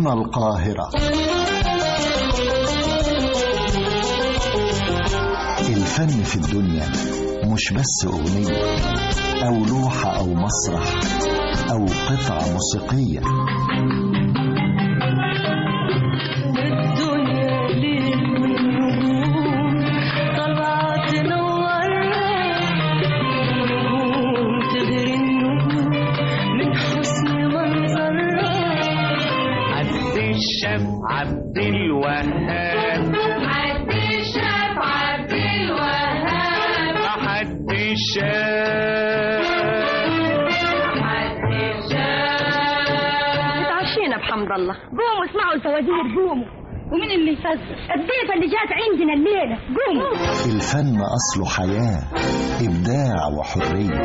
هنا القاهرة الفن في الدنيا مش بس أغنية أو لوحة أو مسرح أو قطعة موسيقية الدنيا ليل والنجوم طالعة تنورنا نجوم تغري النجوم من حسن منظرها عبد الشاف عبد الوهاب عبد الشاف عبد الوهاب حد الشاف عبد الشاف اتعشينا بحمد الله قوموا اسمعوا الفوازير قوموا ومين اللي يفزر الضيفة اللي جات عندنا الليلة قوموا الفن أصله حياة إبداع وحرية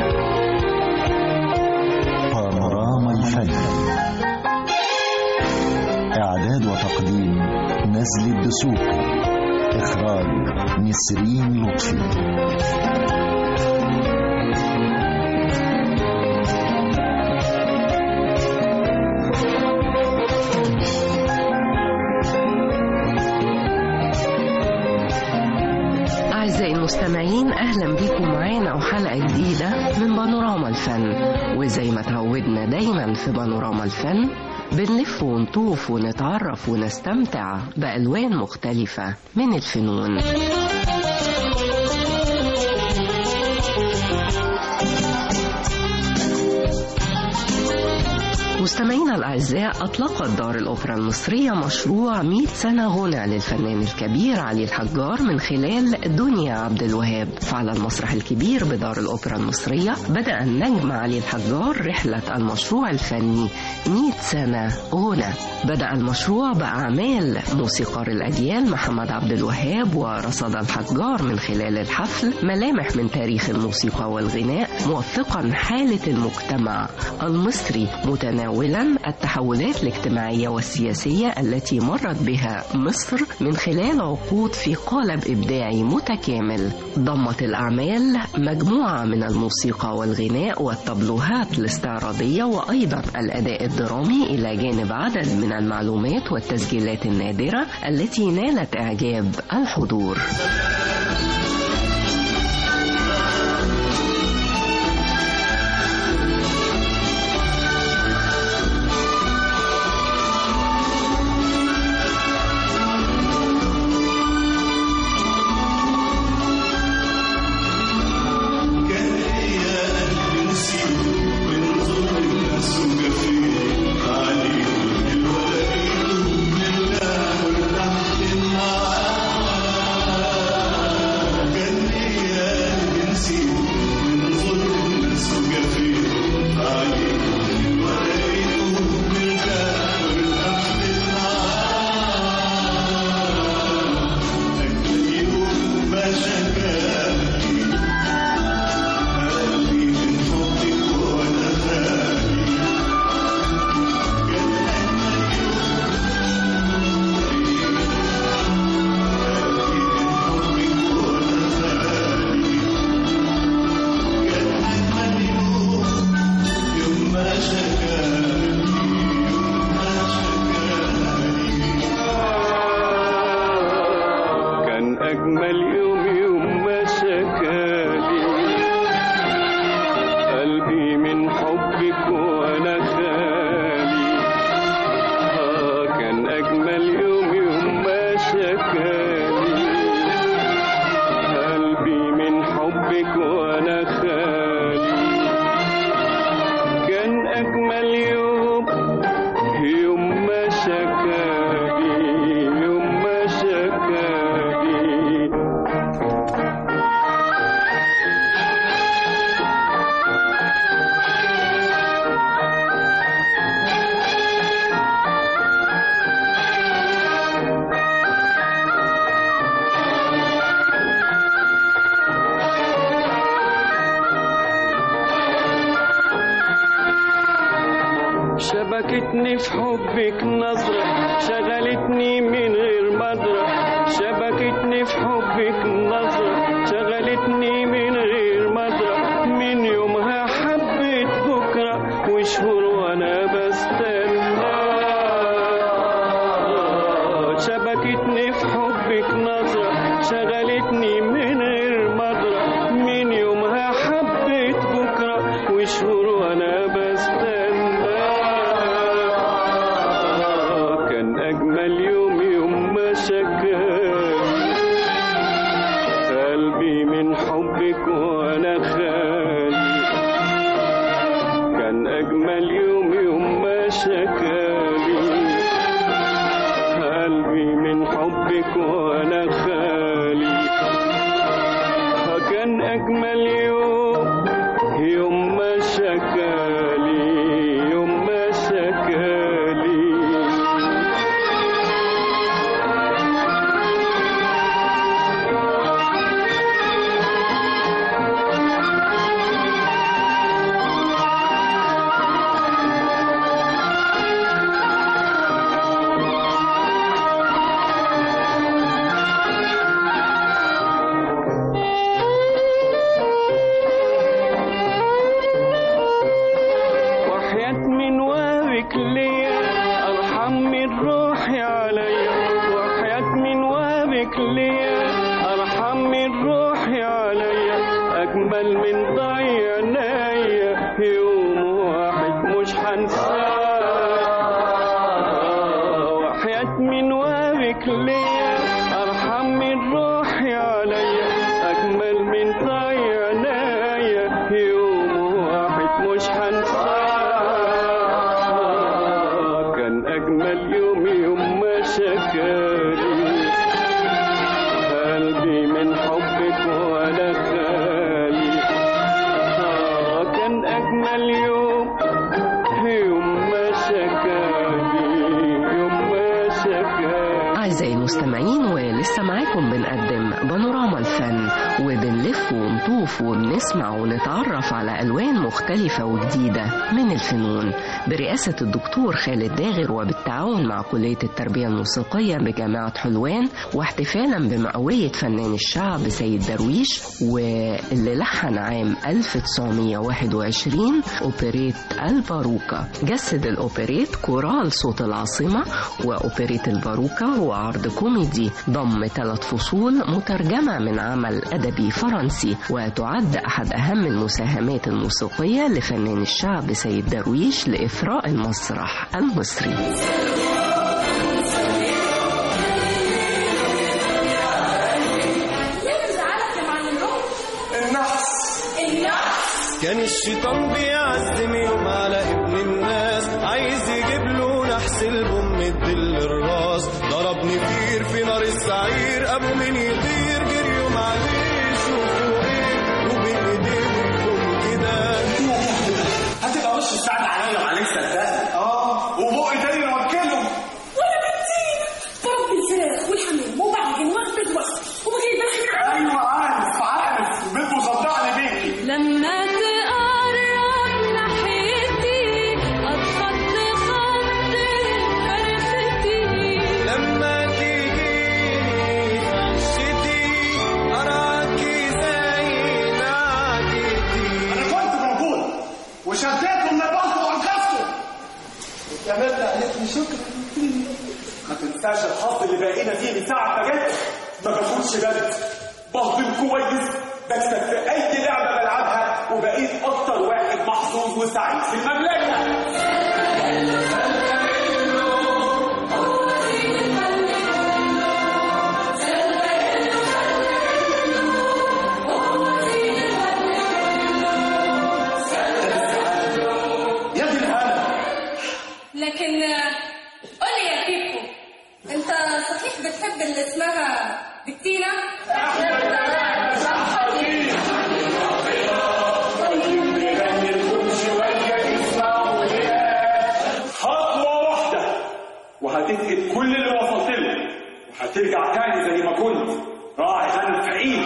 بانوراما الفن إعداد وتقديم نزل الدسوقي إخراج نسرين لطفي أعزائي المستمعين أهلا بيكم معانا وحلقة جديدة من بانوراما الفن وزي ما تعودنا دايما في بانوراما الفن بنلف ونطوف ونتعرف ونستمتع بألوان مختلفة من الفنون مستمعينا الأعزاء أطلقت دار الأوبرا المصرية مشروع 100 سنة غنى للفنان الكبير علي الحجار من خلال دنيا عبد الوهاب فعلى المسرح الكبير بدار الأوبرا المصرية بدأ النجم علي الحجار رحلة المشروع الفني 100 سنة غنى بدأ المشروع بأعمال موسيقار الأجيال محمد عبد الوهاب ورصد الحجار من خلال الحفل ملامح من تاريخ الموسيقى والغناء موثقا حالة المجتمع المصري متناولا التحولات الاجتماعية والسياسية التي مرت بها مصر من خلال عقود في قالب إبداعي متكامل ضمت الأعمال مجموعة من الموسيقى والغناء والطبلوهات الاستعراضية وأيضا الأداء الدرامي إلى جانب عدد من المعلومات والتسجيلات النادرة التي نالت إعجاب الحضور كان أجمل يوم يوم ما شكالي قلبي من حبك وأنا خالي آه كان أجمل يوم يوم ما شكالي قلبي من حبك وأنا خالي كان أجمل يوم يوم ما شكالي يوم ما شكالي شبكتني في حبك نظرة شغلتني من غير مدرة شبكتني في حبك نظرة شغلتني من غير مدرة من يومها حبيت بكرة وشهور وانا بستنى حمل روحي عليا وحياة من وابك ليا ارحم من روحي عليا اجمل من ضي عينيا يوم واحد مش هنساه وحياة من وابك ليا ارحم من روحي عليا اجمل من ضي عينيا يوم واحد مش هنساه كان اجمل يوم يوم ما شكالي قلبي من حبك ولا خالي آه كان أجمل يوم يوم ما شكالي يوم ما شكالي أعزائي المستمعين ولسه معاكم بنقدم بانوراما الفن وبنلف ونطوف وبنسمع ونتعرف على ألوان مختلفة وجديدة من الفنون برئاسة الدكتور خالد داغر وبالتعاون مع كلية التربية الموسيقية بجامعة حلوان واحتفالا بمئوية فنان الشعب سيد درويش واللي لحن عام 1921 أوبريت الباروكة جسد الأوبريت كورال صوت العاصمة وأوبريت الباروكة هو عرض كوميدي ضم ثلاث فصول مترجمة من عمل أدبي فرنسي وتعد أحد أهم المساهمات الموسيقية لفنان الشعب سيد درويش لإثراء المسرح المصري كان الشيطان بيعزم يوم على ابن الناس عايز يجيب له نحس البوم الدل الراس ضربني كتير في نار السعير ابو مين يطير جريهم عليه شوفوا ايه وبين ايديهم كده هتبقى وش السعد عليا وعليك صدقني اه وبقي تاني نوكله وانا بنتين فرب الفراخ والحمام وبعدين واخد وقت وبجيب احنا ايوه عارف عارف بنت مصدقني بيكي لما تقرب ناحيتي اتخض خض فرختي لما تيجي في عشتي اراكي زي نعجتي انا كنت موجود وشديته من البحر وانقذته وكملت قالت لي شكرا ما تنساش الحظ اللي باقينا فيه من ساعه ما جيت ما باخدش جد بهضم كويس بكسب في اي لعبه بلعبها وبقيت اكتر واحد محظوظ وسعيد في المملكه يا دي الهنا لكن قولي يا كيكو انت صحيح بتحب اللي اسمها بكتينا خطوة واحدة وهتفقد كل اللي وصلت له وهترجع تاني زي ما كنت راعي غنم فقير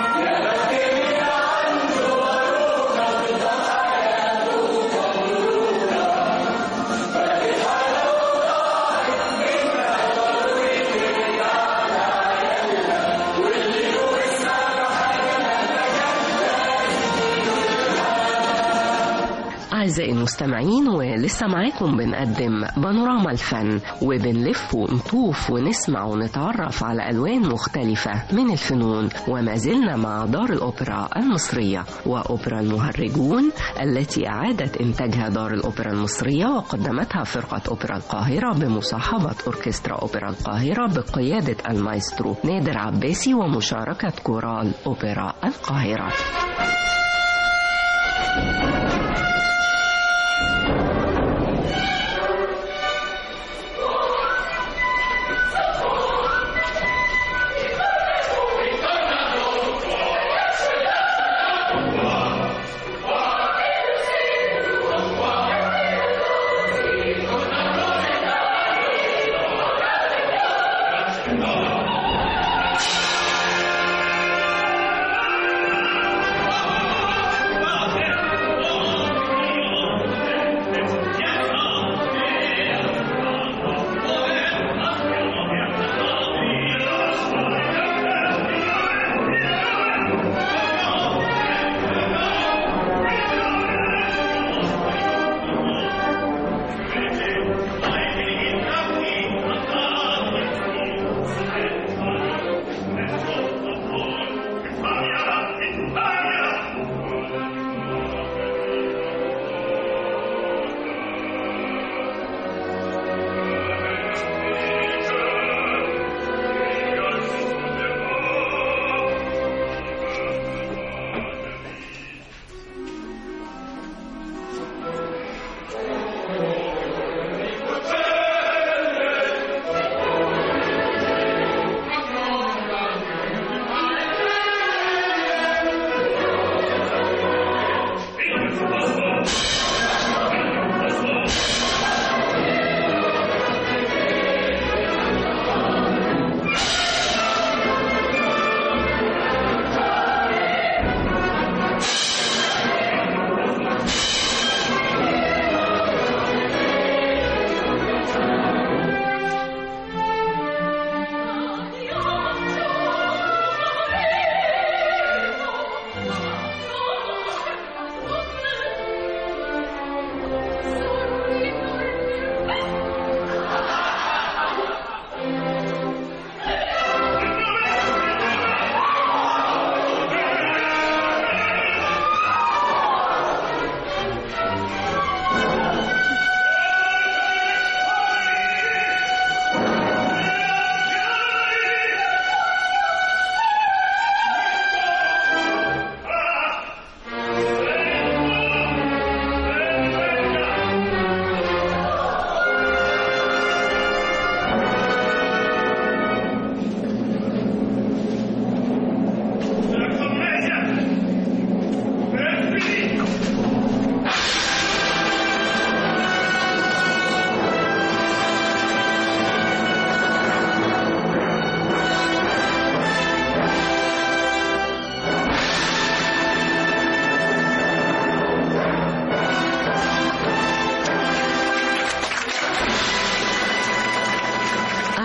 أعزائي المستمعين ولسه معاكم بنقدم بانوراما الفن وبنلف ونطوف ونسمع ونتعرف على ألوان مختلفة من الفنون وما زلنا مع دار الأوبرا المصرية وأوبرا المهرجون التي أعادت إنتاجها دار الأوبرا المصرية وقدمتها فرقة أوبرا القاهرة بمصاحبة أوركسترا أوبرا القاهرة بقيادة المايسترو نادر عباسي ومشاركة كورال أوبرا القاهرة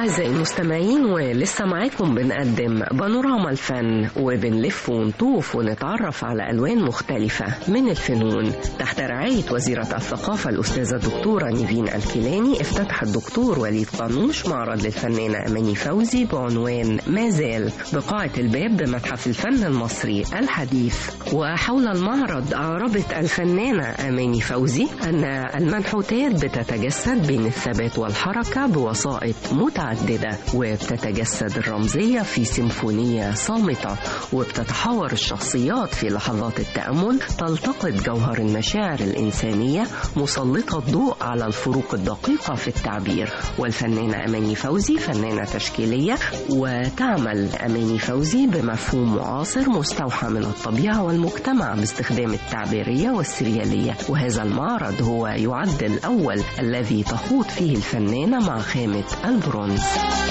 أعزائي المستمعين ولسه معاكم بنقدم بانوراما الفن وبنلف ونطوف ونتعرف على ألوان مختلفة من الفنون تحت رعاية وزيرة الثقافة الأستاذة الدكتورة نيفين الكيلاني افتتح الدكتور وليد قانوش معرض للفنانة أماني فوزي بعنوان ما زال بقاعة الباب بمتحف الفن المصري الحديث وحول المعرض أعربت الفنانة أماني فوزي أن المنحوتات بتتجسد بين الثبات والحركة بوسائط متعددة وبتتجسد الرمزية في سيمفونية صامتة وبتتحور الشخصيات في لحظات التأمل تلتقط جوهر المشاعر الإنسانية مسلطة الضوء على الفروق الدقيقة في التعبير والفنانة أماني فوزي فنانة تشكيلية وتعمل أماني فوزي بمفهوم معاصر مستوحى من الطبيعة والمجتمع باستخدام التعبيرية والسريالية وهذا المعرض هو يعد الأول الذي تخوض فيه الفنانة مع خامة البرونز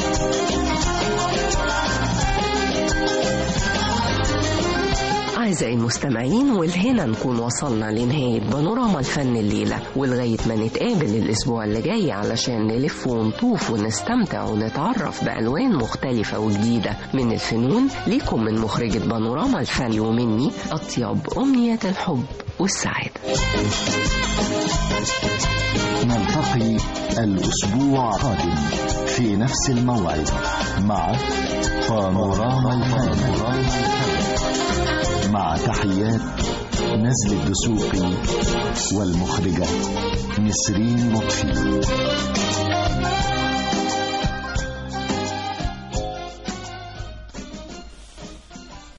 أعزائي المستمعين والهنا نكون وصلنا لنهاية بانوراما الفن الليلة ولغاية ما نتقابل الأسبوع اللي جاي علشان نلف ونطوف ونستمتع ونتعرف بألوان مختلفة وجديدة من الفنون ليكم من مخرجة بانوراما الفن ومني أطيب أمنية الحب والسعادة نلتقي الأسبوع القادم في نفس الموعد مع بانوراما الفن مع تحيات نزل الدسوقي والمخرجة نسرين لطفي